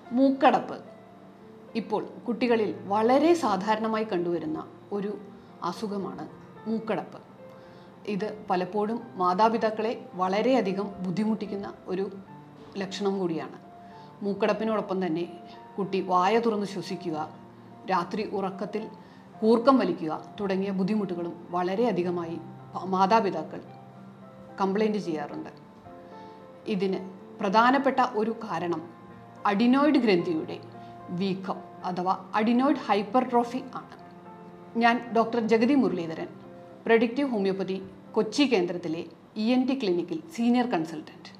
മൂക്കടപ്പ് ഇപ്പോൾ കുട്ടികളിൽ വളരെ സാധാരണമായി കണ്ടുവരുന്ന ഒരു അസുഖമാണ് മൂക്കടപ്പ് ഇത് പലപ്പോഴും മാതാപിതാക്കളെ വളരെയധികം ബുദ്ധിമുട്ടിക്കുന്ന ഒരു ലക്ഷണം കൂടിയാണ് മൂക്കടപ്പിനോടൊപ്പം തന്നെ കുട്ടി വായ തുറന്ന് ശ്വസിക്കുക രാത്രി ഉറക്കത്തിൽ കൂർക്കം വലിക്കുക തുടങ്ങിയ ബുദ്ധിമുട്ടുകളും വളരെയധികമായി മാതാപിതാക്കൾ കംപ്ലൈൻറ്റ് ചെയ്യാറുണ്ട് ഇതിന് പ്രധാനപ്പെട്ട ഒരു കാരണം അഡിനോയിഡ് ഗ്രന്ഥിയുടെ വീക്കം അഥവാ അഡിനോയിഡ് ഹൈപ്പർട്രോഫി ആണ് ഞാൻ doctor Jagathi Muraleedharan predictive homeopathy Kochi കേന്ദ്രത്തിലെ ഇ എൻ ടി ക്ലിനിക്കിൽ സീനിയർ കൺസൾട്ടൻറ്റ്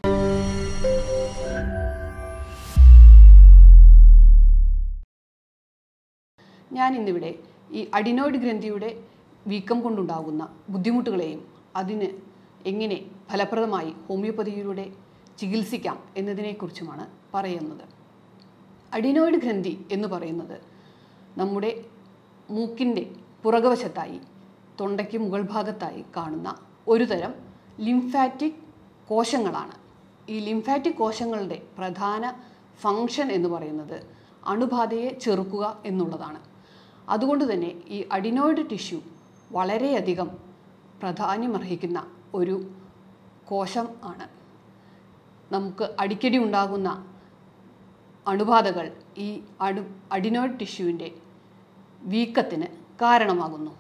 ഞാൻ ഇന്നിവിടെ ഈ അഡിനോയിഡ് ഗ്രന്ഥിയുടെ വീക്കം കൊണ്ടുണ്ടാകുന്ന ബുദ്ധിമുട്ടുകളെയും അതിന് എങ്ങനെ ഫലപ്രദമായി ഹോമിയോപ്പതിയിലൂടെ ചികിത്സിക്കാം എന്നതിനെക്കുറിച്ചുമാണ് പറയുന്നത് അഡിനോയിഡ് ഗ്രന്ഥി എന്ന് പറയുന്നത് നമ്മുടെ മൂക്കിൻ്റെ പുറകുവശത്തായി തൊണ്ടയ്ക്ക് മുകൾ ഭാഗത്തായി കാണുന്ന ഒരു തരം ലിംഫാറ്റിക് കോശങ്ങളാണ് ഈ ലിംഫാറ്റിക് കോശങ്ങളുടെ പ്രധാന ഫങ്ഷൻ എന്ന് പറയുന്നത് അണുബാധയെ ചെറുക്കുക എന്നുള്ളതാണ് അതുകൊണ്ട് തന്നെ ഈ അഡിനോയിഡ് ടിഷ്യൂ വളരെയധികം പ്രാധാന്യമർഹിക്കുന്ന ഒരു കോശം ആണ് നമുക്ക് അടിക്കടി ഉണ്ടാകുന്ന അണുബാധകൾ ഈ അണു അഡിനോയിഡ് ടിഷ്യൂവിൻ്റെ വീക്കത്തിന് കാരണമാകുന്നു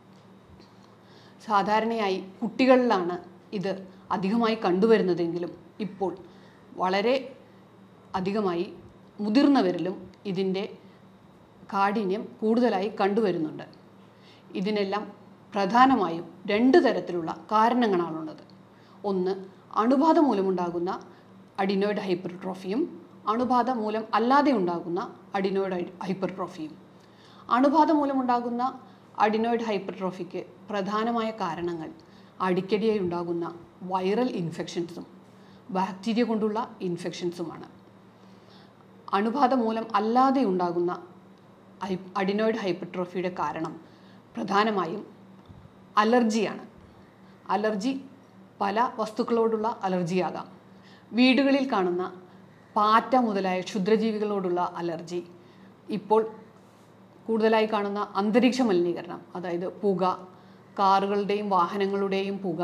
സാധാരണയായി കുട്ടികളിലാണ് ഇത് അധികമായി കണ്ടുവരുന്നതെങ്കിലും ഇപ്പോൾ വളരെ അധികമായി മുതിർന്നവരിലും ഇതിൻ്റെ കാഠിന്യം കൂടുതലായി കണ്ടുവരുന്നുണ്ട് ഇതിനെല്ലാം പ്രധാനമായും രണ്ട് തരത്തിലുള്ള കാരണങ്ങളാണുള്ളത് ഒന്ന് അണുബാധ മൂലമുണ്ടാകുന്ന അഡിനോയിഡ് ഹൈപ്പർട്രോഫിയും അണുബാധ മൂലം അല്ലാതെ ഉണ്ടാകുന്ന അഡിനോയിഡ് ഹൈപ്പർട്രോഫിയും അണുബാധ മൂലമുണ്ടാകുന്ന അഡിനോയിഡ് ഹൈപ്പർട്രോഫിക്ക് പ്രധാനമായ കാരണങ്ങൾ അടിക്കടിയായി ഉണ്ടാകുന്ന വൈറൽ ഇൻഫെക്ഷൻസും ബാക്ടീരിയ കൊണ്ടുള്ള ഇൻഫെക്ഷൻസുമാണ് അണുബാധ മൂലം അല്ലാതെ ഉണ്ടാകുന്ന ഹൈ അഡിനോയിഡ് ഹൈപ്പർട്രോഫിയുടെ കാരണം പ്രധാനമായും അലർജിയാണ് അലർജി പല വസ്തുക്കളോടുള്ള അലർജിയാകാം വീടുകളിൽ കാണുന്ന പാറ്റ മുതലായ ക്ഷുദ്രജീവികളോടുള്ള അലർജി ഇപ്പോൾ കൂടുതലായി കാണുന്ന അന്തരീക്ഷ മലിനീകരണം അതായത് പുക കാറുകളുടെയും വാഹനങ്ങളുടെയും പുക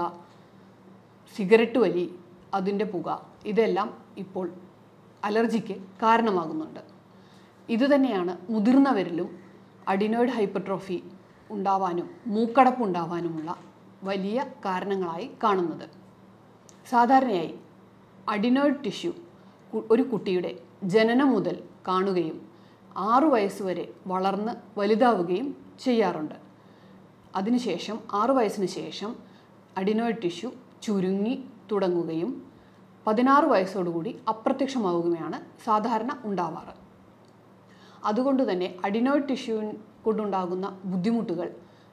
സിഗരറ്റ് വലി അതിൻ്റെ പുക ഇതെല്ലാം ഇപ്പോൾ അലർജിക്ക് കാരണമാകുന്നുണ്ട് ഇതുതന്നെയാണ് മുതിർന്നവരിലും അഡിനോയിഡ് ഹൈപ്പർട്രോഫി ഉണ്ടാവാനും മൂക്കടപ്പ് ഉണ്ടാവാനുമുള്ള വലിയ കാരണങ്ങളായി കാണുന്നത് സാധാരണയായി അഡിനോയിഡ് ടിഷ്യൂ കു- ഒരു കുട്ടിയുടെ ജനനം മുതൽ കാണുകയും ആറു വയസ്സ് വരെ വളർന്ന് വലുതാവുകയും ചെയ്യാറുണ്ട് അതിനുശേഷം ആറു വയസ്സിന് ശേഷം അഡിനോയിഡ് ടിഷ്യൂ ചുരുങ്ങി തുടങ്ങുകയും പതിനാറ് വയസ്സോടുകൂടി അപ്രത്യക്ഷമാവുകയുമാണ് സാധാരണ ഉണ്ടാവാറ് അതുകൊണ്ട് തന്നെ അഡിനോയിഡ് ടിഷ്യൂ കൊണ്ടുണ്ടാകുന്ന ബുദ്ധിമുട്ടുകൾ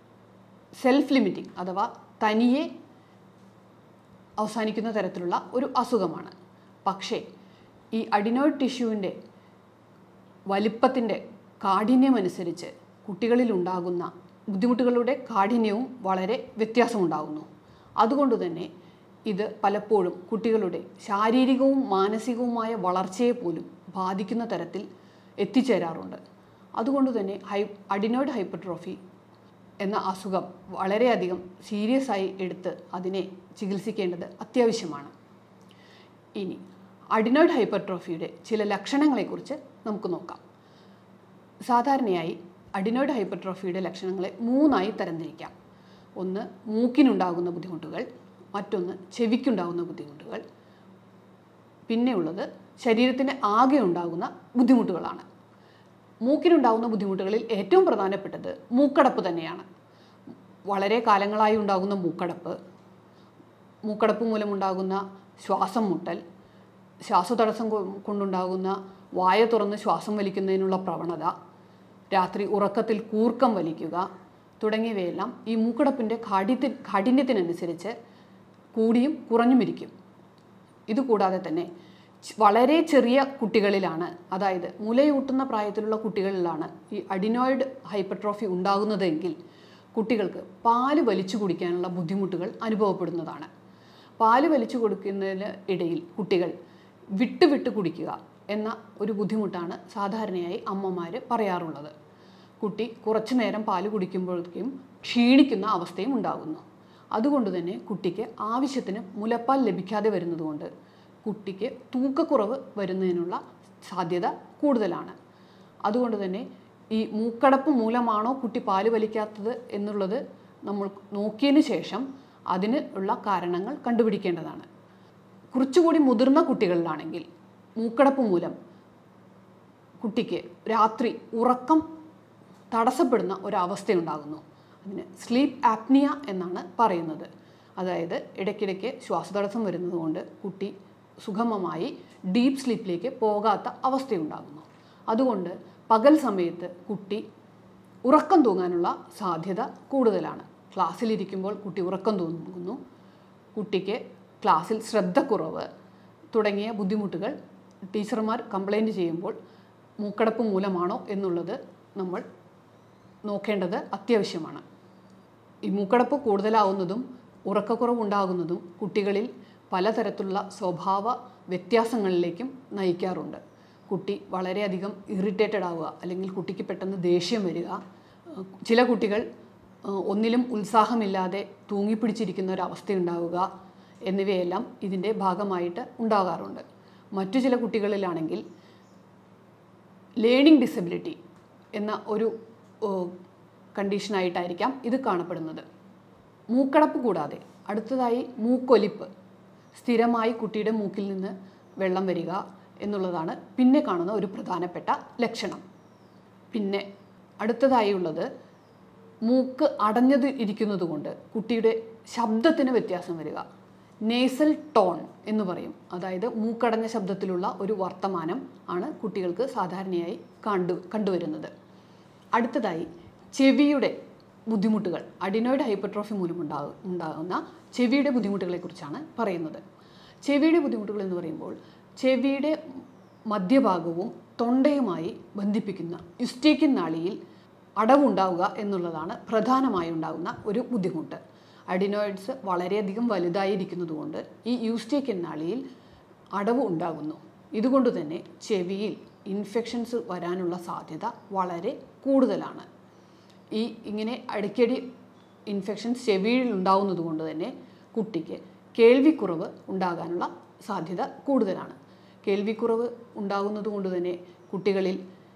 സെൽഫ് ലിമിറ്റിംഗ് അഥവാ തനിയെ അവസാനിക്കുന്ന തരത്തിലുള്ള ഒരു അസുഖമാണ് പക്ഷേ ഈ അഡിനോയിഡ് ടിഷ്യൂവിൻ്റെ വലിപ്പത്തിൻ്റെ കാഠിന്യമനുസരിച്ച് കുട്ടികളിൽ ഉണ്ടാകുന്ന ബുദ്ധിമുട്ടുകളുടെ കാഠിന്യവും വളരെ വ്യത്യാസമുണ്ടാകുന്നു അതുകൊണ്ട് തന്നെ ഇത് പലപ്പോഴും കുട്ടികളുടെ ശാരീരികവും മാനസികവുമായ വളർച്ചയെ പോലും ബാധിക്കുന്ന തരത്തിൽ എത്തിച്ചേരാറുണ്ട് അതുകൊണ്ട് തന്നെ ഹൈ അഡിനോയിഡ് ഹൈപ്പർട്രോഫി എന്ന അസുഖം വളരെയധികം സീരിയസ് ആയി എടുത്ത് അതിനെ ചികിത്സിക്കേണ്ടത് അത്യാവശ്യമാണ് ഇനി അഡിനോയിഡ് ഹൈപ്പർട്രോഫിയുടെ ചില ലക്ഷണങ്ങളെക്കുറിച്ച് നമുക്ക് നോക്കാം സാധാരണയായി അഡിനോയിഡ് ഹൈപ്പർട്രോഫിയുടെ ലക്ഷണങ്ങളെ മൂന്നായി തരംതിരിക്കാം ഒന്ന് മൂക്കിനുണ്ടാകുന്ന ബുദ്ധിമുട്ടുകൾ മറ്റൊന്ന് ചെവിക്കുണ്ടാകുന്ന ബുദ്ധിമുട്ടുകൾ പിന്നെയുള്ളത് ശരീരത്തിന് ആകെ ഉണ്ടാകുന്ന ബുദ്ധിമുട്ടുകളാണ് മൂക്കിനുണ്ടാകുന്ന ബുദ്ധിമുട്ടുകളിൽ ഏറ്റവും പ്രധാനപ്പെട്ടത് മൂക്കടപ്പ് തന്നെയാണ് വളരെ കാലങ്ങളായി ഉണ്ടാകുന്ന മൂക്കടപ്പ് മൂക്കടപ്പ് മൂലമുണ്ടാകുന്ന ശ്വാസം മുട്ടൽ ശ്വാസതടസ്സം കൊ- കൊണ്ടുണ്ടാകുന്ന വായ തുറന്ന് ശ്വാസം വലിക്കുന്നതിനുള്ള പ്രവണത രാത്രി ഉറക്കത്തിൽ കൂർക്കം വലിക്കുക തുടങ്ങിയവയെല്ലാം ഈ മൂക്കടപ്പിൻ്റെ കാഠിന്യ കാഠിന്യത്തിനനുസരിച്ച് കൂടിയും കുറഞ്ഞുമിരിക്കും ഇതുകൂടാതെ തന്നെ ച് വളരെ ചെറിയ കുട്ടികളിലാണ് അതായത് മുലയൂട്ടുന്ന പ്രായത്തിലുള്ള കുട്ടികളിലാണ് ഈ അഡിനോയിഡ് ഹൈപ്പർട്രോഫി ഉണ്ടാകുന്നതെങ്കിൽ കുട്ടികൾക്ക് പാല് വലിച്ചു കുടിക്കാനുള്ള ബുദ്ധിമുട്ടുകൾ അനുഭവപ്പെടുന്നതാണ് പാല് വലിച്ചു കൊടുക്കുന്നതിന് ഇടയിൽ കുട്ടികൾ വിട്ട് വിട്ട് കുടിക്കുക എന്ന ഒരു ബുദ്ധിമുട്ടാണ് സാധാരണയായി അമ്മമാർ പറയാറുള്ളത് കുട്ടി കുറച്ചു നേരം പാല് കുടിക്കുമ്പോഴേക്കും ക്ഷീണിക്കുന്ന അവസ്ഥയും ഉണ്ടാകുന്നു അതുകൊണ്ട് തന്നെ കുട്ടിക്ക് ആവശ്യത്തിന് മുലപ്പാൽ ലഭിക്കാതെ വരുന്നതുകൊണ്ട് കുട്ടിക്ക് തൂക്കക്കുറവ് വരുന്നതിനുള്ള സാധ്യത കൂടുതലാണ് അതുകൊണ്ട് തന്നെ ഈ മൂക്കടപ്പ് മൂലമാണോ കുട്ടി പാല് വലിക്കാത്തത് എന്നുള്ളത് നമ്മൾ നോക്കിയതിന് ശേഷം അതിന് ഉള്ള കാരണങ്ങൾ കണ്ടുപിടിക്കേണ്ടതാണ് കുറച്ചുകൂടി മുതിർന്ന കുട്ടികളിലാണെങ്കിൽ മൂക്കടപ്പ് മൂലം കുട്ടിക്ക് രാത്രി ഉറക്കം തടസ്സപ്പെടുന്ന ഒരവസ്ഥയുണ്ടാകുന്നു അതിന് സ്ലീപ്പ് ആപ്നിയ എന്നാണ് പറയുന്നത് അതായത് ഇടയ്ക്കിടയ്ക്ക് ശ്വാസതടസ്സം വരുന്നതുകൊണ്ട് കുട്ടി സുഗമമായി ഡീപ്പ് സ്ലീപ്പിലേക്ക് പോകാത്ത അവസ്ഥയുണ്ടാകുന്നു അതുകൊണ്ട് പകൽ സമയത്ത് കുട്ടി ഉറക്കം തൂങ്ങാനുള്ള സാധ്യത കൂടുതലാണ് ക്ലാസ്സിലിരിക്കുമ്പോൾ കുട്ടി ഉറക്കം തൂങ്ങുന്നു കുട്ടിക്ക് ക്ലാസ്സിൽ ശ്രദ്ധക്കുറവ് തുടങ്ങിയ ബുദ്ധിമുട്ടുകൾ ടീച്ചർമാർ കംപ്ലൈൻറ്റ് ചെയ്യുമ്പോൾ മൂക്കടപ്പ് മൂലമാണോ എന്നുള്ളത് നമ്മൾ നോക്കേണ്ടത് അത്യാവശ്യമാണ് ഈ മൂക്കടപ്പ് കൂടുതലാവുന്നതും ഉറക്കക്കുറവുണ്ടാകുന്നതും കുട്ടികളിൽ പലതരത്തിലുള്ള സ്വഭാവ വ്യത്യാസങ്ങളിലേക്കും നയിക്കാറുണ്ട് കുട്ടി വളരെയധികം ഇറിറ്റേറ്റഡ് ആവുക അല്ലെങ്കിൽ കുട്ടിക്ക് പെട്ടെന്ന് ദേഷ്യം വരിക ഏഹ് ചില കുട്ടികൾ ഏഹ് ഒന്നിലും ഉത്സാഹമില്ലാതെ തൂങ്ങിപ്പിടിച്ചിരിക്കുന്ന ഒരവസ്ഥയുണ്ടാവുക എന്നിവയെല്ലാം ഇതിൻ്റെ ഭാഗമായിട്ട് ഉണ്ടാകാറുണ്ട് മറ്റു ചില കുട്ടികളിലാണെങ്കിൽ ലേണിംഗ് ഡിസബിലിറ്റി എന്ന ഒരു ഏഹ്, കണ്ടീഷനായിട്ടായിരിക്കാം ഇത് കാണപ്പെടുന്നത് മൂക്കടപ്പ് കൂടാതെ അടുത്തതായി മൂക്കൊലിപ്പ് സ്ഥിരമായി കുട്ടിയുടെ മൂക്കിൽ നിന്ന് വെള്ളം വരിക എന്നുള്ളതാണ് പിന്നെ കാണുന്ന ഒരു പ്രധാനപ്പെട്ട ലക്ഷണം പിന്നെ അടുത്തതായി ഉള്ളത് മൂക്ക് അടഞ്ഞത് ഇരിക്കുന്നത് കൊണ്ട് കുട്ടിയുടെ ശബ്ദത്തിന് വ്യത്യാസം വരിക നേസൽ ടോൺ എന്ന് പറയും അതായത് മൂക്കടഞ്ഞ ശബ്ദത്തിലുള്ള ഒരു വർത്തമാനം ആണ് കുട്ടികൾക്ക് സാധാരണയായി കണ്ടു കണ്ടുവരുന്നത് അടുത്തതായി ചെവിയുടെ ബുദ്ധിമുട്ടുകൾ അഡിനോയിഡ് ഹൈപ്പർട്രോഫി മൂലം ഉണ്ടാകും ഉണ്ടാകുന്ന ചെവിയുടെ ബുദ്ധിമുട്ടുകളെക്കുറിച്ചാണ് പറയുന്നത് ചെവിയുടെ ബുദ്ധിമുട്ടുകൾ എന്ന് പറയുമ്പോൾ ചെവിയുടെ മധ്യഭാഗവും തൊണ്ടയുമായി ബന്ധിപ്പിക്കുന്ന യുസ്റ്റേക്കിൻ നാളിയിൽ അടവുണ്ടാവുക എന്നുള്ളതാണ് പ്രധാനമായി ഉണ്ടാകുന്ന ഒരു ബുദ്ധിമുട്ട് അഡിനോയിഡ്സ് വളരെയധികം വലുതായിരിക്കുന്നതുകൊണ്ട് ഈ യൂസ്റ്റേക്കിൻ നാളിയിൽ അടവ് ഉണ്ടാകുന്നു ഇതുകൊണ്ട് തന്നെ ചെവിയിൽ ഇൻഫെക്ഷൻസ് വരാനുള്ള സാധ്യത വളരെ കൂടുതലാണ് ഈ ഇങ്ങനെ അടിക്കടി ഇൻഫെക്ഷൻസ് ചെവിയിൽ ഉണ്ടാവുന്നത് കൊണ്ട് തന്നെ കുട്ടിക്ക് കേൾവിക്കുറവ് ഉണ്ടാകാനുള്ള സാധ്യത കൂടുതലാണ് കേൾവിക്കുറവ് ഉണ്ടാകുന്നത് കൊണ്ട് തന്നെ കുട്ടികളിൽ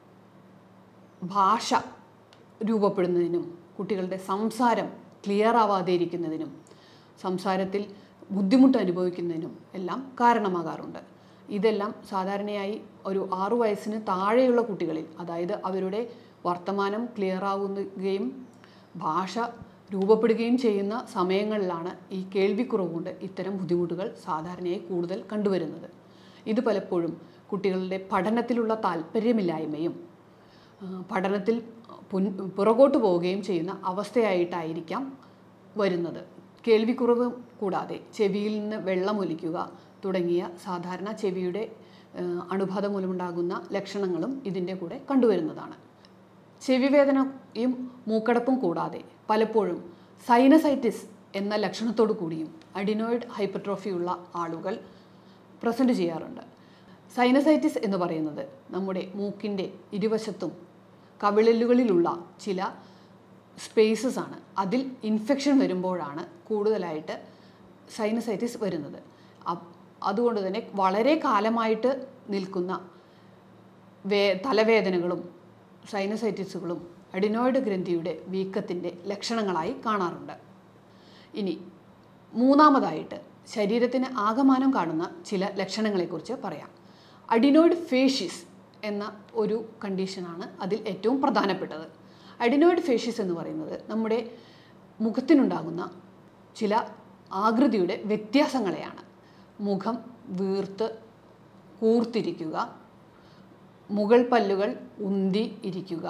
ഭാഷ രൂപപ്പെടുന്നതിനും കുട്ടികളുടെ സംസാരം ക്ലിയർ ആവാതെ ഇരിക്കുന്നതിനും സംസാരത്തിൽ ബുദ്ധിമുട്ട് അനുഭവിക്കുന്നതിനും എല്ലാം കാരണമാകാറുണ്ട് ഇതെല്ലാം സാധാരണയായി ഒരു ആറു വയസ്സിന് താഴെയുള്ള കുട്ടികളിൽ അതായത് അവരുടെ വർത്തമാനം ക്ലിയർ ആവുകയും ഭാഷ രൂപപ്പെടുകയും ചെയ്യുന്ന സമയങ്ങളിലാണ് ഈ കേൾവിക്കുറവ് കൊണ്ട് ഇത്തരം ബുദ്ധിമുട്ടുകൾ സാധാരണയായി കൂടുതൽ കണ്ടുവരുന്നത് ഇത് പലപ്പോഴും കുട്ടികളുടെ പഠനത്തിലുള്ള താല്പര്യമില്ലായ്മയും ആ, പഠനത്തിൽ പുൻ പുറകോട്ട് പോവുകയും ചെയ്യുന്ന അവസ്ഥയായിട്ടായിരിക്കാം വരുന്നത് കേൾവിക്കുറവ് കൂടാതെ ചെവിയിൽ നിന്ന് വെള്ളമൊലിക്കുക തുടങ്ങിയ സാധാരണ ചെവിയുടെ ആ, അണുബാധ മൂലമുണ്ടാകുന്ന ലക്ഷണങ്ങളും ഇതിൻ്റെ കൂടെ കണ്ടുവരുന്നതാണ് ചെവി വേദനയും മൂക്കടപ്പും കൂടാതെ പലപ്പോഴും സൈനസൈറ്റിസ് എന്ന ലക്ഷണത്തോടു കൂടിയും അഡിനോയിഡ് ഹൈപ്പർട്രോഫി ഉള്ള ആളുകൾ പ്രസൻറ്റ് ചെയ്യാറുണ്ട് സൈനസൈറ്റിസ് എന്ന് പറയുന്നത് നമ്മുടെ മൂക്കിൻ്റെ ഇരുവശത്തും കവിളലുകളിലുള്ള ചില സ്പേസസ് ആണ് അതിൽ ഇൻഫെക്ഷൻ വരുമ്പോഴാണ് കൂടുതലായിട്ട് സൈനസൈറ്റിസ് വരുന്നത് അപ്- അതുകൊണ്ട് തന്നെ വളരെ കാലമായിട്ട് നിൽക്കുന്ന വേ തലവേദനകളും സൈനസൈറ്റിസുകളും അഡിനോയിഡ് ഗ്രന്ഥിയുടെ വീക്കത്തിൻ്റെ ലക്ഷണങ്ങളായി കാണാറുണ്ട് ഇനി മൂന്നാമതായിട്ട് ശരീരത്തിന് ആകമാനം കാണുന്ന ചില ലക്ഷണങ്ങളെക്കുറിച്ച് പറയാം അഡിനോയിഡ് ഫേഷ്യസ് എന്ന ഒരു കണ്ടീഷനാണ് അതിൽ ഏറ്റവും പ്രധാനപ്പെട്ടത് അഡിനോയിഡ് ഫേഷ്യസ് എന്ന് പറയുന്നത് നമ്മുടെ മുഖത്തിനുണ്ടാകുന്ന ചില ആകൃതിയുടെ വ്യത്യാസങ്ങളെയാണ് മുഖം വീർത്ത് കൂർത്തിരിക്കുക മുകൾ പല്ലുകൾ ഉന്തി ഇരിക്കുക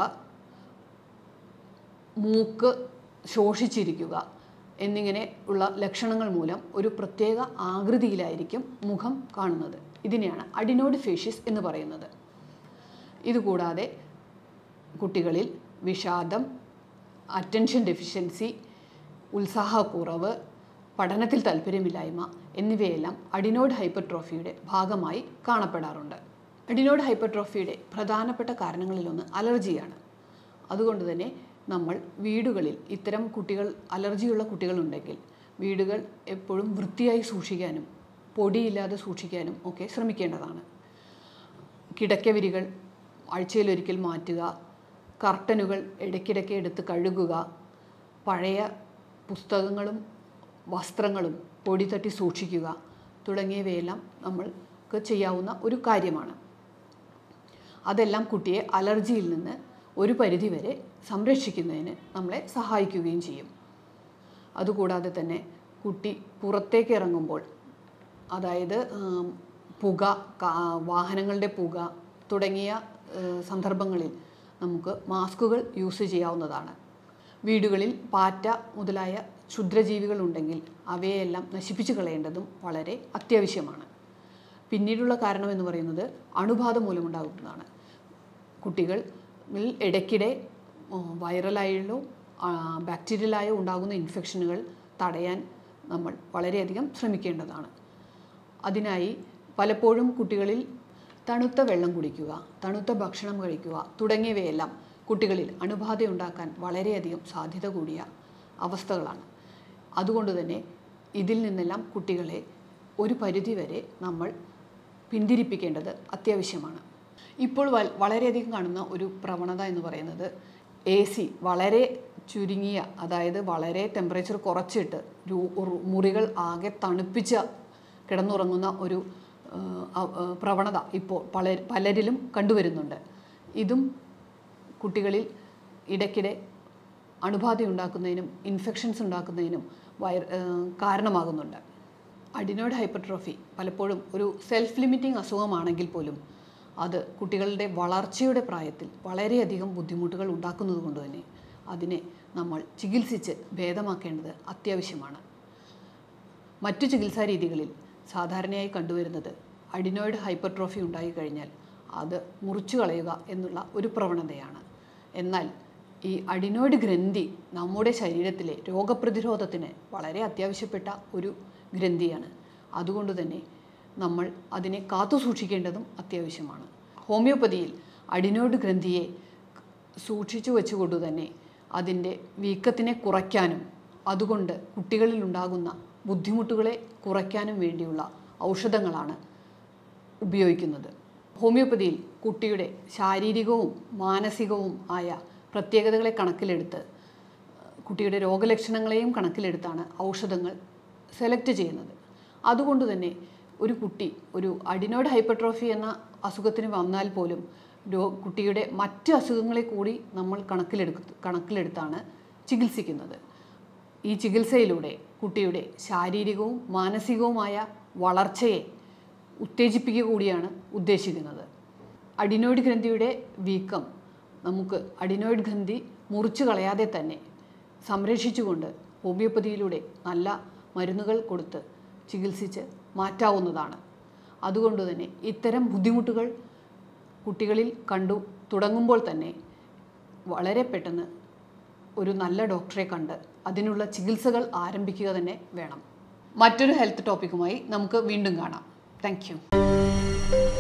മൂക്ക് ശോഷിച്ചിരിക്കുക എന്നിങ്ങനെ ഉള്ള ലക്ഷണങ്ങൾ മൂലം ഒരു പ്രത്യേക ആകൃതിയിലായിരിക്കും മുഖം കാണുന്നത് ഇതിനെയാണ് അഡിനോയിഡ് ഫേഷ്യസ് എന്ന് പറയുന്നത് ഇതുകൂടാതെ കുട്ടികളിൽ വിഷാദം അറ്റൻഷൻ ഡെഫിഷ്യൻസി ഉത്സാഹക്കുറവ് പഠനത്തിൽ താല്പര്യമില്ലായ്മ എന്നിവയെല്ലാം അഡിനോയിഡ് ഹൈപ്പർട്രോഫിയുടെ ഭാഗമായി കാണപ്പെടാറുണ്ട് അഡിനോയിഡ് ഹൈപ്പർട്രോഫിയുടെ പ്രധാനപ്പെട്ട കാരണങ്ങളിലൊന്ന് അലർജിയാണ് അതുകൊണ്ട് തന്നെ നമ്മൾ വീടുകളിൽ ഇത്തരം കുട്ടികൾ അലർജിയുള്ള കുട്ടികളുണ്ടെങ്കിൽ വീടുകൾ എപ്പോഴും വൃത്തിയായി സൂക്ഷിക്കാനും പൊടിയില്ലാതെ സൂക്ഷിക്കാനും ഒക്കെ ശ്രമിക്കേണ്ടതാണ് കിടക്കവിരികൾ ആഴ്ചയിലൊരിക്കൽ മാറ്റുക കർട്ടനുകൾ ഇടയ്ക്കിടയ്ക്ക് എടുത്ത് കഴുകുക പഴയ പുസ്തകങ്ങളും വസ്ത്രങ്ങളും പൊടി തട്ടി സൂക്ഷിക്കുക തുടങ്ങിയവയെല്ലാം നമ്മൾക്ക് ചെയ്യാവുന്ന ഒരു കാര്യമാണ് അതെല്ലാം കുട്ടിയെ അലർജിയിൽ നിന്ന് ഒരു പരിധിവരെ സംരക്ഷിക്കുന്നതിന് നമ്മളെ സഹായിക്കുകയും ചെയ്യും അതുകൂടാതെ തന്നെ കുട്ടി പുറത്തേക്ക് ഇറങ്ങുമ്പോൾ അതായത് ആം, പുക കാ- വാഹനങ്ങളുടെ പുക തുടങ്ങിയ ഏഹ്, സന്ദർഭങ്ങളിൽ നമുക്ക് മാസ്കുകൾ യൂസ് ചെയ്യാവുന്നതാണ് വീടുകളിൽ പാറ്റ മുതലായ ക്ഷുദ്രജീവികൾ ഉണ്ടെങ്കിൽ അവയെല്ലാം നശിപ്പിച്ചു കളയേണ്ടതും വളരെ അത്യാവശ്യമാണ് പിന്നീടുള്ള കാരണം എന്ന് പറയുന്നത് അണുബാധ മൂലമുണ്ടാകുന്നതാണ് കുട്ടികൾ ഇടയ്ക്കിടെ ഉം, വൈറലായാലോ ആ, ബാക്ടീരിയലായോ ഉണ്ടാകുന്ന ഇൻഫെക്ഷനുകൾ തടയാൻ നമ്മൾ വളരെയധികം ശ്രമിക്കേണ്ടതാണ് അതിനായി പലപ്പോഴും കുട്ടികളിൽ തണുത്ത വെള്ളം കുടിക്കുക തണുത്ത ഭക്ഷണം കഴിക്കുക തുടങ്ങിയവയെല്ലാം കുട്ടികളിൽ അണുബാധയുണ്ടാക്കാൻ വളരെയധികം സാധ്യത കൂടിയ അവസ്ഥകളാണ് അതുകൊണ്ട് തന്നെ ഇതിൽ നിന്നെല്ലാം കുട്ടികളെ ഒരു പരിധിവരെ നമ്മൾ പിന്തിരിപ്പിക്കേണ്ടത് അത്യാവശ്യമാണ് ഇപ്പോൾ വൽ വളരെയധികം കാണുന്ന ഒരു പ്രവണത എന്ന് പറയുന്നത് എ സി വളരെ ചുരുങ്ങിയ അതായത് വളരെ ടെമ്പറേച്ചർ കുറച്ചിട്ട് രു- റു- മുറികൾ ആകെ തണുപ്പിച്ച കിടന്നുറങ്ങുന്ന ഒരു ആ, അ- ആ, പ്രവണത ഇപ്പോൾ പല പലരിലും കണ്ടുവരുന്നുണ്ട് ഇതും കുട്ടികളിൽ ഇടയ്ക്കിടെ അണുബാധ ഉണ്ടാക്കുന്നതിനും ഇൻഫെക്ഷൻസ് ഉണ്ടാക്കുന്നതിനും വൈറ ആ, കാരണമാകുന്നുണ്ട് അഡിനോയിഡ് ഹൈപ്പർട്രോഫി പലപ്പോഴും ഒരു സെൽഫ് ലിമിറ്റിംഗ് അസുഖമാണെങ്കിൽ പോലും അത് കുട്ടികളുടെ വളർച്ചയുടെ പ്രായത്തിൽ വളരെയധികം ബുദ്ധിമുട്ടുകൾ ഉണ്ടാക്കുന്നത് കൊണ്ട് തന്നെ അതിനെ നമ്മൾ ചികിത്സിച്ച് ഭേദമാക്കേണ്ടത് അത്യാവശ്യമാണ് മറ്റു ചികിത്സാ രീതികളിൽ സാധാരണയായി കണ്ടുവരുന്നത് അഡിനോയിഡ് ഹൈപ്പർട്രോഫി ഉണ്ടായിക്കഴിഞ്ഞാൽ അത് മുറിച്ചു കളയുക എന്നുള്ള ഒരു പ്രവണതയാണ് എന്നാൽ ഈ അഡിനോയിഡ് ഗ്രന്ഥി നമ്മുടെ ശരീരത്തിലെ രോഗപ്രതിരോധത്തിന് വളരെ അത്യാവശ്യപ്പെട്ട ഒരു ഗ്രന്ഥിയാണ് അതുകൊണ്ട് തന്നെ നമ്മൾ അതിനെ കാത്തു സൂക്ഷിക്കേണ്ടതും അത്യാവശ്യമാണ് ഹോമിയോപ്പതിയിൽ അഡിനോയിഡ് ഗ്രന്ഥിയെ സൂക്ഷിച്ചു വെച്ചുകൊണ്ട് തന്നെ അതിൻ്റെ വീക്കത്തിനെ കുറയ്ക്കാനും അതുകൊണ്ട് കുട്ടികളിൽ ഉണ്ടാകുന്ന ബുദ്ധിമുട്ടുകളെ കുറയ്ക്കാനും വേണ്ടിയുള്ള ഔഷധങ്ങളാണ് ഉപയോഗിക്കുന്നത് ഹോമിയോപ്പതിയിൽ കുട്ടിയുടെ ശാരീരികവും മാനസികവും ആയ പ്രത്യേകതകളെ കണക്കിലെടുത്ത് കുട്ടിയുടെ രോഗലക്ഷണങ്ങളെയും കണക്കിലെടുത്താണ് ഔഷധങ്ങൾ സെലക്ട് ചെയ്യുന്നത് അതുകൊണ്ട് തന്നെ ഒരു കുട്ടി ഒരു അഡിനോയിഡ് ഹൈപ്പർട്രോഫി എന്ന അസുഖത്തിന് വന്നാൽ പോലും രോ കുട്ടിയുടെ മറ്റ് അസുഖങ്ങളെ കൂടി നമ്മൾ കണക്കിലെടുത്ത് കണക്കിലെടുത്താണ് ചികിത്സിക്കുന്നത് ഈ ചികിത്സയിലൂടെ കുട്ടിയുടെ ശാരീരികവും മാനസികവുമായ വളർച്ചയെ ഉത്തേജിപ്പിക്കുക കൂടിയാണ് ഉദ്ദേശിക്കുന്നത് അഡിനോയിഡ് ഗ്രന്ഥിയുടെ വീക്കം നമുക്ക് അഡിനോയിഡ് ഗ്രന്ഥി മുറിച്ചു കളയാതെ തന്നെ സംരക്ഷിച്ചുകൊണ്ട് ഹോമിയോപ്പതിയിലൂടെ നല്ല മരുന്നുകൾ കൊടുത്ത് ചികിത്സിച്ച് മാറ്റാവുന്നതാണ് അതുകൊണ്ട് തന്നെ ഇത്തരം ബുദ്ധിമുട്ടുകൾ കുട്ടികളിൽ കണ്ടു തുടങ്ങുമ്പോൾ തന്നെ വളരെ പെട്ടെന്ന് ഒരു നല്ല ഡോക്ടറെ കണ്ട് അതിനുള്ള ചികിത്സകൾ ആരംഭിക്കുക തന്നെ വേണം മറ്റൊരു ഹെൽത്ത് ടോപ്പിക്കുമായി നമുക്ക് വീണ്ടും കാണാം താങ്ക്